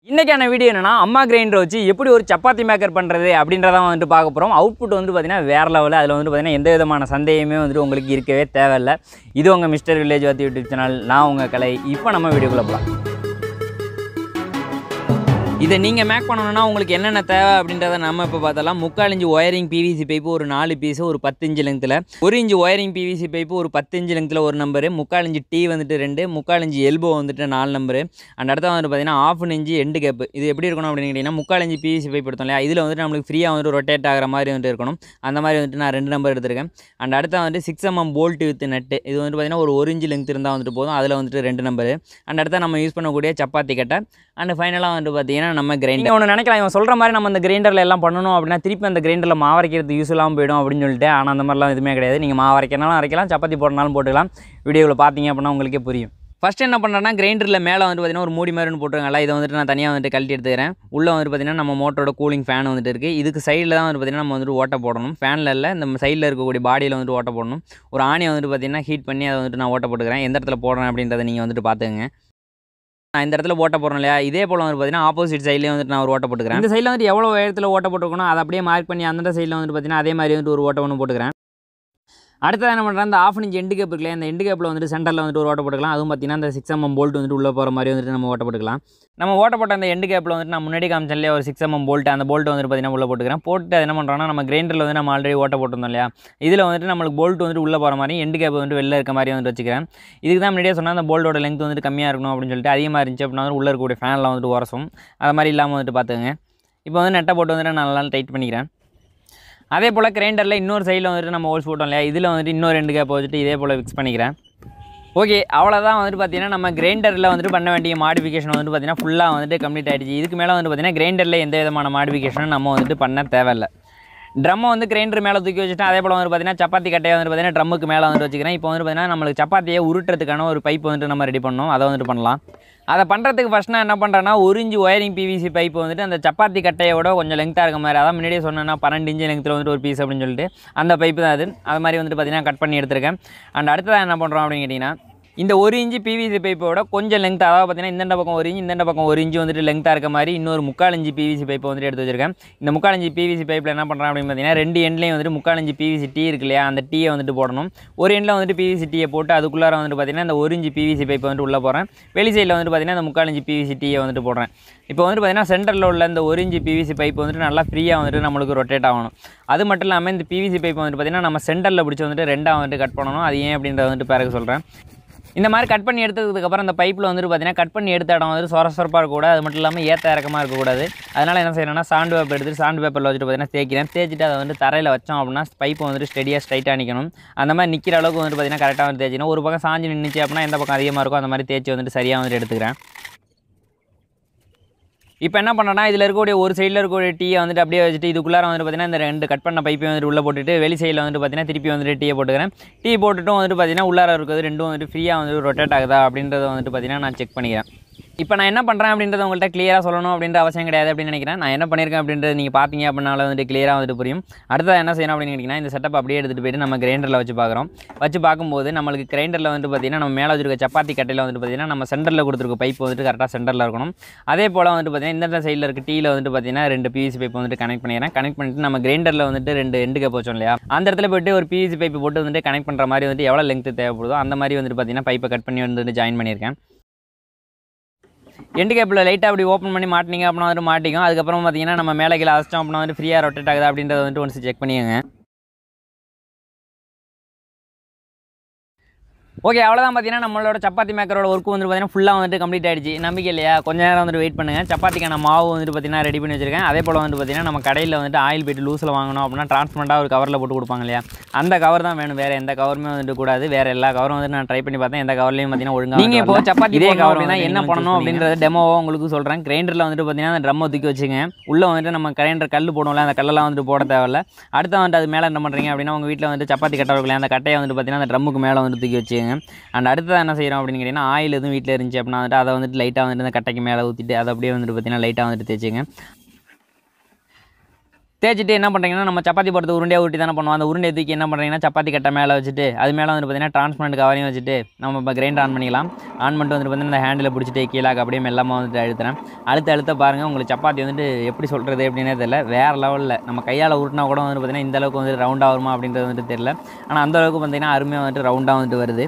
இன்றைக்கான வீடியோ என்னன்னா அம்மா கிரைண்டர் வச்சு எப்படி ஒரு சப்பாத்தி மேக்கர் பண்ணுறது அப்படின்றதான் வந்துட்டு பார்க்க போகிறோம் அவுட்புட் வந்து பார்த்திங்கன்னா வேறு லெவலில் அதில் வந்து பார்த்திங்கன்னா எந்த விதமான சந்தேகமே வந்துட்டு உங்களுக்கு இருக்கவே தேவையில்லை இது உங்கள் மிஸ்டர் வில்லேஜ் வாத்தி யூடியூப் சேனல் நான் உங்கள் கலை இப்போ நம்ம வீடியோக்குள்ளே போகலாம் இதை நீங்கள் மேக் பண்ணணும்னா உங்களுக்கு என்னென்ன தேவை அப்படின்றத நம்ம இப்போ பார்த்தலாம் முக்கால் இன்ச்சு ஒயரிங் பிவிசி பைப்பு ஒரு நாலு பீஸு ஒரு பத்து இன்ச்சு லெங்த்தில் ஒரு இன்ச்சு ஒயரிங் பிவிசி பைப்பு ஒரு பத்து இன்ச்சு லெங்த்தில் ஒரு நம்பரு முக்கால் இன்ச்சு டீ வந்துட்டு ரெண்டு முக்கால் இன்ச்சு எல்போ வந்துட்டு நாலு நம்பரு அண்ட் அடுத்த வந்து பார்த்தீங்கன்னா ஆஃப் இன்ச்சு எண்டு கேப்பு இது எப்படி இருக்கணும் அப்படின்னு கேட்டிங்கன்னா முக்கால் இன்ச்சு பிவிசி பைப் எடுத்தோம் இல்லையா இதில் வந்துட்டு நம்மளுக்கு ஃப்ரீயாக வந்துட்டு ரொட்டேட் ஆகிற மாதிரி வந்துட்டு இருக்கணும் அந்த மாதிரி வந்துட்டு நான் ரெண்டு நம்பர் எடுத்திருக்கேன் அண்ட் அடுத்த வந்து six MM bolt with nut இது வந்துட்டு பார்த்தீங்கன்னா ஒரு ஒரு இன்ச்சு லெங்த் இருந்தால் வந்துட்டு போதும் அதில் வந்துட்டு ரெண்டு நம்பரு அண்ட் அடுத்த நம்ம யூஸ் பண்ணக்கூடிய சப்பாத்தி கட்டை அண்ட் ஃபைனலாக வந்துட்டு பார்த்தீங்கன்னா நம்ம கிரைண்டர் ஒன்று நினைக்கலாம் இவன் சொல்கிற மாதிரி நம்ம அந்த கிரைண்டரில் எல்லாம் பண்ணணும் அப்படின்னா திருப்பி அந்த கிரைண்டரில் மாவு அரைக்கிறது யூஸ் இல்லாமல் போயிடும் அப்படின்னு சொல்லிட்டு ஆனால் அந்த மாதிரிலாம் எதுவுமே கிடையாது நீங்கள் மாவு அரைக்கனாலும் அரைக்கலாம் சப்பாத்தி போடனாலும் போட்டுக்கலாம் வீடியோவில் பார்த்தீங்க அப்படின்னா உங்களுக்கே புரியும் ஃபஸ்ட் என்ன பண்ணுறேன்னா கிரைண்டரில் மேலே வந்து பார்த்தீங்கன்னா ஒரு மூடி மாதிரி ஒன்று போட்டுருங்களா இதை வந்துட்டு நான் தனியாக வந்துட்டு கழட்டி எடுத்துக்கிறேன் உள்ளே வந்துட்டு பார்த்தீங்கன்னா நம்ம மோட்டரோட கூலிங் ஃபேன் வந்துட்டு இருக்குது இதுக்கு சைடில் தான் வந்து பார்த்தீங்கன்னா நம்ம வந்துட்டு ஓட்ட போடணும் ஃபேனில் இல்லை இந்த சைடில் இருக்கக்கூடிய பாடியில் வந்துட்டு ஓட்ட போடணும் ஒரு ஆணியை வந்துட்டு பார்த்தீங்கன்னா ஹீட் பண்ணி அதை வந்துட்டு நான் ஓட்ட போட்டுக்கிறேன் எந்த இடத்துல போடுறேன் அப்படின்றத நீங்கள் வந்துட்டு பார்த்துங்க நான் இந்த இடத்துல ஓட்ட போடுறேன் இல்லையா இதே போல் வந்து பார்த்தீங்கன்னா ஆப்போசிட் சைட்லேயே வந்துட்டு நான் ஒரு ஓட்ட போட்டுக்கிறேன் இந்த சைடில் வந்துட்டு எவ்வளோ உயரத்தில் ஓட்ட போட்டுருக்கணும் அதை அப்படியே மார்க் பண்ணி அந்த சைடில் வந்துட்டு பார்த்தீங்கன்னா அதே மாதிரி வந்துட்டு ஒரு ஓட்ட ஒன்று போட்டுக்கிறேன் அடுத்தது என்ன பண்ணுறேன் இந்த ஆஃப் இன்ச் எண்டு கேப் இருக்குல்லையா அந்த எண்டு கேப்பில் வந்துட்டு சென்டரில் வந்துட்டு ஒரு ஓட்ட போட்டுக்கலாம் அதுவும் பார்த்தீங்கன்னா அந்த சிக்ஸ் எம்எம் போல்ட் வந்துட்டு உள்ளே போகிற மாதிரி வந்துட்டு நம்ம ஓட்ட போட்டுக்கலாம் நம்ம ஓட்ட போட்ட அந்த எண்டு கேப்பில் வந்துட்டு நான் முன்னாடி காமிச்சேன் இல்லையா ஒரு சிக்ஸ் எம்எம் போல்ட் அந்த போல்ட் வந்துட்டு பார்த்தீங்கன்னா உள்ளே போட்டுக்கிறேன் போட்டு அது என்ன பண்ணுறோம்னா நம்ம கிரைண்டரில் வந்து நம்ம ஆல்ரெடி ஓட்ட போட்டிருந்தோம் இல்லையா இதில் வந்துட்டு நம்மளுக்கு போல்ட் வந்துட்டு உள்ளே போகிற மாதிரி எண்டு கேப் வந்துட்டு வெளில இருக்க மாதிரி வந்துட்டு வச்சுக்கிறேன் இதுக்கு தான் முன்னாடியே சொன்னால் அந்த போல்ட்டோட லெங்த் வந்துட்டு கம்மியாக இருக்கணும் அப்படின்னு சொல்லிட்டு அதிகமாக இருந்துச்சு அப்படின்னா வந்து உள்ளே இருக்கக்கூடிய ஃபேனில் வந்துட்டு உரசும் அது மாதிரி இல்லாமல் வந்துட்டு பார்த்துங்க இப்போ வந்து நெட்டை போட்டு வந்துட்டு நான் நல்லா டைட் பண்ணிக்கிறேன் அதே போல் கிரைண்டரில் இன்னொரு சைடில் வந்துட்டு நம்ம ஹோல்ஸ் போட்டோம் இல்லையா இதில் வந்துட்டு இன்னொரு ரெண்டு கேப் வச்சுட்டு இதே போல் ஃபிக்ஸ் பண்ணிக்கிறேன் ஓகே அவ்வளோதான் வந்துட்டு பார்த்தீங்கன்னா நம்ம கிரைண்டரில் வந்துட்டு பண்ண வேண்டிய மாடிஃபிகேஷன் வந்துட்டு பார்த்தீங்கன்னா ஃபுல்லாக வந்துட்டு கம்ப்ளீட் ஆகிடுச்சு இதுக்கு மேலே வந்து பார்த்தீங்கன்னா கிரைண்டரில் எந்த விதமான மாடிஃபிகேஷனும் நம்ம வந்துட்டு பண்ண தேவையில்லை ட்ரம்மை வந்து கிரைண்டர் மேலே தூக்கி வச்சுட்டு அதே போல் வந்து பார்த்தீங்கன்னா சப்பாத்தி கட்டையை வந்து பார்த்தீங்கன்னா ட்ரம்முக்கு மேலே வந்துட்டு வச்சுக்கிறேன் இப்போ வந்து பார்த்தீங்கன்னா நம்மளுக்கு சப்பாத்தியை உருட்டுறதுக்கான ஒரு பைப் வந்துட்டு நம்ம ரெடி பண்ணோம் அதை வந்துட்டு பண்ணலாம் அதை பண்ணுறதுக்கு ஃபஸ்ட் நான் என்ன பண்ணுறேன்னா ஒரு இன்ச்சு ஒயரிங் பிவிசி பைப் வந்துட்டு அந்த சப்பாத்தி கட்டையோட கொஞ்சம் லெங்க்தாக இருக்க மாதிரி அதான் முன்னாடியே சொன்னேன்னா பன்னெண்டு இன்ச்சு லெங்த்தில் வந்துட்டு ஒரு பீஸ் அப்படின்னு சொல்லிட்டு அந்த பைப்பு தான் அது அது மாதிரி வந்துட்டு பார்த்தீங்கன்னா கட் பண்ணி எடுத்திருக்கேன் அண்ட் அடுத்ததாக என்ன பண்ணுறோம் அப்படின்னு கேட்டிங்கன்னா இந்த ஒரு இன்ச்சு பிவிசி பைப்போட கொஞ்சம் லெங்த் அதாவது பார்த்தீங்கன்னா இந்த பக்கம் ஒரு இன்ச்சு இந்த பக்கம் ஒரு இன்ச்சு வந்துட்டு லெங்த்தாக இருக்க மாதிரி இன்னொரு முக்கால் இன்ச்சு பிவிசி பைப்பை வந்துட்டு எடுத்து வச்சிருக்கேன் இந்த முக்கால் இன்ச்சு பிவிசி பைப்பில் என்ன பண்ணுறேன் அப்படின்னு பார்த்தீங்கன்னா ரெண்டு எண்ட்லேயும் வந்துட்டு முக்கால் இன்ச்சு பிவிசி டீ இருக்கு இல்லையா அந்த டீயை வந்துட்டு போடணும் ஒரு எண்டில் வந்துட்டு பிவிசி டீயை போட்டு அதுக்குள்ளார வந்துட்டு பார்த்தீங்கன்னா இந்த ஒரு இன்ச்சு பிவிசி பைப்பை வந்துட்டு உள்ளே போகிறேன் வெளி சைடில் வந்துட்டு பார்த்தீங்கன்னா இந்த முக்கால் இன்ச்சு பிவிசி டீயை வந்துட்டு போடுறேன் இப்போ வந்துட்டு பார்த்தீங்கன்னா சென்டரில் உள்ள இந்த ஒரு இன்ச்சு பிவிசி பைப் வந்துட்டு நல்லா ஃப்ரீயாக வந்துட்டு நம்மளுக்கு ரொட்டேட் ஆகணும் அது மட்டும் இல்லாமல் இந்த பிவிசி பைப் வந்துட்டு பார்த்தீங்கன்னா நம்ம சென்டரில் பிடிச்சி வந்துட்டு ரெண்டாக வந்துட்டு கட் பண்ணணும் அது ஏன் அப்படின்றத வந்துட்டு பிறகு சொல்கிறேன் இந்த மாதிரி கட் பண்ணி எடுத்ததுக்கப்புறம் அந்த பைப்பில் வந்துட்டு பார்த்தீங்கன்னா கட் பண்ணி எடுத்த இடம் வந்து சொர சொரப்பாக இருக்கக்கூடாது அது மட்டும் இல்லாமல் ஏற்ற இறக்கமாக இருக்கக்கூடாது அதனால் என்ன செய்யணும்னா சாண்டு பேப்பர் எடுத்து சாண்டு பேப்பரில் வச்சுட்டு பார்த்தீங்கன்னா தேய்க்கிறேன் தேய்ச்சிட்டு அதை வந்து தரையில் வச்சோம் அப்படின்னா பைப்பு வந்துட்டு ஸ்டெடியாக ஸ்ட்ரைட்டாக நிற்கணும் அந்த மாதிரி நிற்கிற அளவுக்கு வந்துட்டு பார்த்தீங்கன்னா கரெக்டாக வந்து தேய்ச்சினா ஒரு பக்கம் சாஞ்சு நின்றுச்சு அப்படின்னா எந்த பக்கம் அதிகமாக இருக்கோ அந்த மாதிரி தேய்ச்சி வந்துட்டு சரியாக வந்துட்டு எடுத்துக்கிறேன் இப்போ என்ன பண்ணுறேன்னா இதில் இருக்கக்கூடிய ஒரு சைடில் இருக்கக்கூடிய டீயை வந்துட்டு அப்படியே வச்சுட்டு இதுக்குள்ளார வந்துட்டு பார்த்தீங்கன்னா இந்த ரெண்டு கட் பண்ண பைப்பையும் வந்துட்டு உள்ளே போட்டுட்டு வெளி சைடில் வந்துட்டு பார்த்தீங்கன்னா திருப்பி வந்துட்டு டீயை போட்டுக்கிறேன் டீ போட்டுட்டும் வந்துட்டு பார்த்தீங்கன்னா உள்ளார இருக்கிறது ரெண்டும் வந்துட்டு ஃப்ரீயாக வந்துட்டு ரொட்டேட் ஆகுதா அப்படின்றத வந்துட்டு பார்த்தீங்கன்னா நான் செக் பண்ணிக்கிறேன் இப்போ நான் என்ன பண்ணுறேன் அப்படின்றத உங்கள்கிட்ட கிளியராக சொல்லணும் அப்படின்ற அவசியம் கிடையாது அப்படின்னு நினைக்கிறேன் நான் என்ன பண்ணியிருக்கேன் அப்படின்றது நீங்கள் பார்த்தீங்க அப்படின்னால வந்துட்டு கிளியராக வந்துட்டு புரியும் அடுத்தது என்ன செய்யணும் அப்படின்னு கேட்டிங்கன்னா இந்த செட்டப் அப்படியே எடுத்துகிட்டு போயிட்டு நம்ம கிரைண்டரில் வச்சு பார்க்குறோம் வச்சு பார்க்கும்போது நம்மளுக்கு கிரைண்டரில் வந்துட்டு பார்த்தீங்கன்னா நம்ம மேலே வச்சிருக்க சப்பாத்தி கட்டையில் வந்துட்டு பார்த்தீங்கன்னா நம்ம சென்டரில் கொடுத்துருக்க பைப் வந்துட்டு கரெக்டாக சென்டரில் இருக்கணும் அதே போல் வந்துட்டு பார்த்தீங்கன்னா இந்த சைடில் இருக்க டீயில் வந்துட்டு பார்த்தீங்கன்னா ரெண்டு பிவிசி பைப் வந்துட்டு கனெக்ட் பண்ணிடுறேன் கனெக்ட் பண்ணிட்டு நம்ம கிரைண்டரில் வந்துட்டு ரெண்டு எண்டு கேப் வச்சோம் இல்லையா அந்த இடத்துல போயிட்டு ஒரு பிவிசி பைப் போட்டு வந்துட்டு கனெக்ட் பண்ணுற மாதிரி வந்துட்டு எவ்வளோ லெங்க் தேவைப்படுதோ அந்த மாதிரி வந்துட்டு பார்த்தீங்கன்னா பைப்பை கட் பண்ணி வந்துட்டு ஜாயின் பண்ணியிருக்கேன் எண்டு கேப்பில் லைட்டாக அப்படி ஓப்பன் பண்ணி மாட்டினீங்க அப்படின்னா வந்துட்டு மாட்டிக்கும் அதுக்கப்புறம் பார்த்தீங்கன்னா நம்ம மேலே கீழே அழைச்சோம் அப்படின்னா வந்துட்டு ஃப்ரீயாக ரொட்டேட் ஆகுது அப்படின்றத வந்துட்டு ஒன்ஸ் செக் பண்ணிக்கோங்க ஓகே அவ்வளோதான் பார்த்தீங்கன்னா நம்மளோட சப்பாத்தி மேக்கரோட ஒர்க் வந்துட்டு பார்த்தீங்கன்னா ஃபுல்லாக வந்துட்டு கம்ப்ளீட் ஆயிடுச்சு நம்பிக்கை இல்லையா கொஞ்ச நேரம் வந்துட்டு வெயிட் பண்ணுங்கள் சப்பாத்திக்கான மாவு வந்துட்டு பார்த்தீங்கன்னா ரெடி பண்ணி வச்சிருக்கேன் அதே போல் வந்துட்டு பார்த்தீங்கன்னா நம்ம கடையில் வந்துட்டு ஆயில் போய்ட்டு லூஸில் வாங்கணும் அப்படின்னா டிரான்ஸ்பரண்ட்டாக ஒரு கவரில் போட்டு கொடுப்பாங்க இல்லையா அந்த கவர் தான் வேணும் வேறு எந்த கவருமே வந்துட்டு கூடாது வேறு எல்லா கவரும் வந்து நான் ட்ரை பண்ணி பார்த்தேன் எந்த கவர்லையும் பார்த்தீங்கன்னா ஒழுங்காக நீங்கள் இப்போ சப்பாத்தி இதே கவர் தான் என்ன பண்ணணும் அப்படின்றத டெமோவாக உங்களுக்கு சொல்கிறேன் கிரைண்டரில் வந்துட்டு பார்த்தீங்கன்னா அந்த ட்ரம்மை தூக்கி வச்சுங்க உள்ளே வந்துட்டு நம்ம கிரைண்டர் கல் போடுவோம்ல அந்த கல்லெல்லாம் வந்துட்டு போட தேவையில்ல அடுத்து வந்துட்டு அது மேலே என்ன பண்ணுறீங்க அப்படின்னா உங்கள் வீட்டில் வந்துட்டு சப்பாத்தி கட்டை இருக்குல்லையா அந்த கட்டையை வந்துட்டு பார்த்தீங்கன்னா அந்த ட்ரம்முக்கு மேலே வந்துட்டு தூக்கி வச்சுங்க அண்ட் அடுத்தது என்ன செய்கிறோம் அப்படின்னு கேட்டிங்கன்னா ஆயில் எதுவும் வீட்டில் இருந்துச்சு அப்படின்னா வந்துட்டு அதை வந்துட்டு லைட்டாக வந்துட்டு அந்த கட்டைக்கு மேலே ஊற்றிட்டு அதை அப்படியே வந்துட்டு பார்த்தீங்கன்னா லைட்டாக வந்துட்டு தேய்ச்சிங்க தேய்ச்சிட்டு என்ன பண்ணுறீங்கன்னா நம்ம சப்பாத்தி போடுறது உருண்டையாக ஊட்டி தானே பண்ணுவோம் அந்த உருண்டையை தூக்கி என்ன பண்ணுறீங்கன்னா சப்பாத்தி கட்டை மேலே வச்சுட்டு அது மேலே வந்து பார்த்தீங்கன்னா டிரான்ஸ்பரண்ட் கவரையும் வச்சுட்டு நம்ம இப்போ கிரைண்டர் ஆன் பண்ணிக்கலாம் ஆன் பண்ணிட்டு வந்துட்டு பார்த்தீங்கன்னா இந்த ஹேண்டில் பிடிச்சிட்டு கீழாக அப்படியே மெல்லமாக வந்துட்டு அழுத்துறேன் அழுத்த அழுத்த பாருங்கள் உங்களுக்கு சப்பாத்தி வந்துட்டு எப்படி சொல்கிறது அப்படின்னே தெரியல வேறு லெவலில் நம்ம கையால் உருட்டினா கூட வந்து பார்த்தீங்கன்னா இந்த அளவுக்கு வந்து ரவுண்டாக வருமா அப்படின்றது வந்துட்டு தெரியல ஆனால் அந்த அளவுக்கு பார்த்தீங்கன்னா அருமையாக வந்துட்டு ரவுண்டாக வந்துட்டு வருது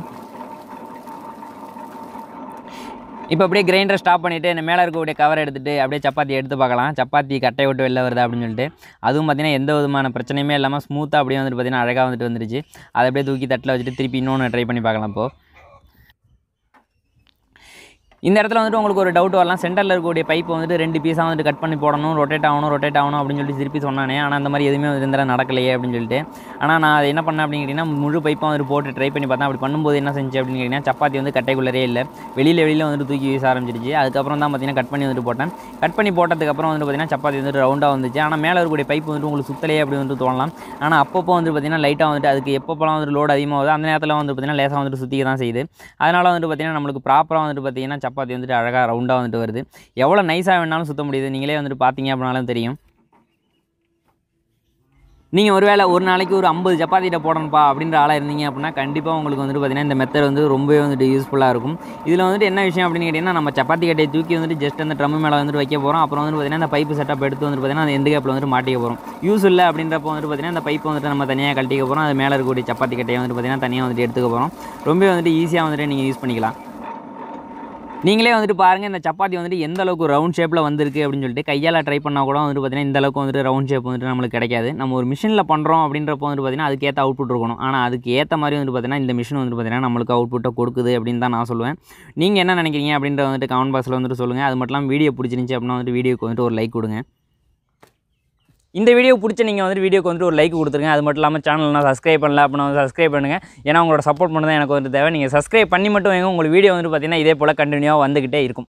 இப்போ அப்படியே கிரைண்டரை ஸ்டாப் பண்ணிவிட்டு இந்த மேலே இருக்கக்கூடிய கவர் எடுத்துகிட்டு அப்படியே சப்பாத்தி எடுத்து பார்க்கலாம் சப்பாத்தி கட்டை விட்டு வெளில வருதா அப்படின்னு சொல்லிட்டு அதுவும் பார்த்தீங்கன்னா எந்த விதமான பிரச்சனையுமே இல்லாமல் ஸ்மூத்தாக அப்படியே வந்துட்டு பார்த்தீங்கன்னா அழகாக வந்துட்டு வந்துருச்சு அதை அப்படியே தூக்கி தட்டில் வச்சுட்டு திருப்பி இன்னொன்று ட்ரை பண்ணி பார்க்கலாம் இப்போது இந்த இடத்துல வந்துட்டு உங்களுக்கு ஒரு டவுட் வரலாம் சென்டரில் இருக்கக்கூடிய பைப் வந்துட்டு ரெண்டு பீஸாக வந்துட்டு கட் பண்ணி போடணும் ரொட்டேட் ஆகணும் ரொட்டேட் ஆகணும் அப்படின்னு சொல்லிட்டு திருப்பி சொன்னானே ஆனால் அந்த மாதிரி எதுவுமே வந்து நடக்கலையே அப்படின்னு சொல்லிட்டு ஆனால் நான் அதை என்ன பண்ணேன் அப்படின்னு கேட்டிங்கன்னா முழு பைப்பாக வந்துட்டு போட்டு ட்ரை பண்ணி பார்த்தேன் அப்படி பண்ணும்போது என்ன செஞ்சு அப்படின்னு கேட்டிங்கன்னா சப்பாத்தி வந்து கட்டைக்குள்ளரே இல்லை வெளியில் வெளியில் வந்துட்டு தூக்கி வீச ஆரம்பிச்சிருச்சு அதுக்கப்புறம் தான் பார்த்தீங்கன்னா கட் பண்ணி வந்துட்டு போட்டேன் கட் பண்ணி போட்டதுக்கப்புறம் வந்து பார்த்தீங்கன்னா சப்பாத்தி வந்துட்டு ரவுண்டாக வந்துச்சு ஆனால் மேலே இருக்கக்கூடிய பைப் வந்துட்டு உங்களுக்கு சுத்தலையே அப்படி வந்துட்டு தோணலாம் ஆனால் அப்பப்போ வந்து பார்த்தீங்கன்னா லைட்டாக வந்துட்டு அதுக்கு எப்பப்போலாம் வந்துட்டு லோடு அதிகமாக வருது அந்த நேரத்தில் வந்து பார்த்தீங்கன்னா லேசாக வந்துட்டு சுற்றிக்க தான் செய்யுது அதனால் வந்துட்டு பார்த்தீங்கன்னா நம்மளுக்கு ப்ராப்பராக வந்துட்டு பார்த்தீங்கன்னா சப்பாத்தி வந்துட்டு அழகாக ரவுண்டாக வந்துட்டு வருது எவ்வளோ நைஸாக வேணாலும் சுத்த முடியுது நீங்களே வந்துட்டு பார்த்தீங்க அப்படின்னாலும் தெரியும் நீங்கள் ஒருவேளை ஒரு நாளைக்கு ஒரு ஐம்பது சப்பாத்திட்ட போடணும்ப்பா அப்படின்ற ஆளாக இருந்தீங்க அப்படின்னா கண்டிப்பாக உங்களுக்கு வந்துட்டு பார்த்தீங்கன்னா இந்த மெத்தட் வந்து ரொம்பவே வந்துட்டு யூஸ்ஃபுல்லாக இருக்கும் இதில் வந்துட்டு என்ன விஷயம் அப்படின்னு கேட்டிங்கன்னா நம்ம சப்பாத்தி கட்டையை தூக்கி வந்துட்டு ஜஸ்ட் அந்த ட்ரம் மேலே வந்துட்டு வைக்க போகிறோம் அப்புறம் வந்து பார்த்தீங்கன்னா அந்த பைப்பு செட்டப் எடுத்து வந்துட்டு பார்த்தீங்கன்னா அந்த எந்த கேப்பில் வந்துட்டு மாட்டிக்க போகிறோம் யூஸ் இல்லை அப்படின்றப்போ வந்துட்டு பார்த்தீங்கன்னா அந்த பைப்பை வந்துட்டு நம்ம தனியாக கழட்டிக்க போகிறோம் அது மேலே இருக்கக்கூடிய சப்பாத்தி கட்டையை வந்துட்டு பார்த்தீங்கன்னா தனியாக வந்துட்டு எடுத்துக்க போகிறோம் ரொம்பவே வந்துட்டு ஈஸியாக வந்துட்டு நீங்கள் யூஸ் பண்ணிக்கலாம் நீங்களே வந்துட்டு பாருங்கள் இந்த சப்பாத்தி வந்துட்டு எந்த அளவுக்கு ரவுண்ட் ஷேப்பில் வந்திருக்கு அப்படின்னு சொல்லிட்டு கையால் ட்ரை பண்ணால் கூட வந்துட்டு பார்த்தீங்கன்னா இந்த அளவுக்கு வந்துட்டு ரவுண்ட் ஷேப் வந்துட்டு நம்மளுக்கு கிடைக்காது நம்ம ஒரு மிஷினில் பண்ணுறோம் அப்படின்றப்போ வந்துட்டு பார்த்தீங்கன்னா அதுக்கேற்ற அவுட்புட் இருக்கணும் ஆனால் அதுக்கு ஏற்ற மாதிரி வந்துட்டு பார்த்தீங்கன்னா இந்த மிஷின் வந்துட்டு பார்த்தீங்கன்னா நம்மளுக்கு அவுட்புட்டை கொடுக்குது அப்படின்னு தான் நான் சொல்லுவேன் நீங்கள் என்ன நினைக்கிறீங்க அப்படின்ற வந்துட்டு கமெண்ட் பாக்ஸில் வந்துட்டு சொல்லுங்கள் அது மட்டும் இல்லாமல் வீடியோ பிடிச்சிருந்துச்சி அப்படின்னா வந்துட்டு வீடியோக்கு வந்துட்டு ஒரு லைக் கொடுங்க இந்த வீடியோ பிடிச்ச நீங்கள் வந்துட்டு வீடியோக்கு வந்துட்டு ஒரு லைக் கொடுத்துருங்க அது மட்டும் இல்லாமல் சேனல் நான் சப்ஸ்கிரைப் பண்ணல அப்படின்னா வந்து சப்ஸ்கிரைப் பண்ணுங்கள் ஏன்னா உங்களோட சப்போர்ட் பண்ண தான் எனக்கு வந்து தேவை நீங்கள் சப்ஸ்கிரைப் பண்ணி மட்டும் வைங்க உங்களுக்கு வீடியோ வந்துட்டு பார்த்தீங்கன்னா இதே போல் கண்டினியூவாக வந்துக்கிட்டே இருக்கும்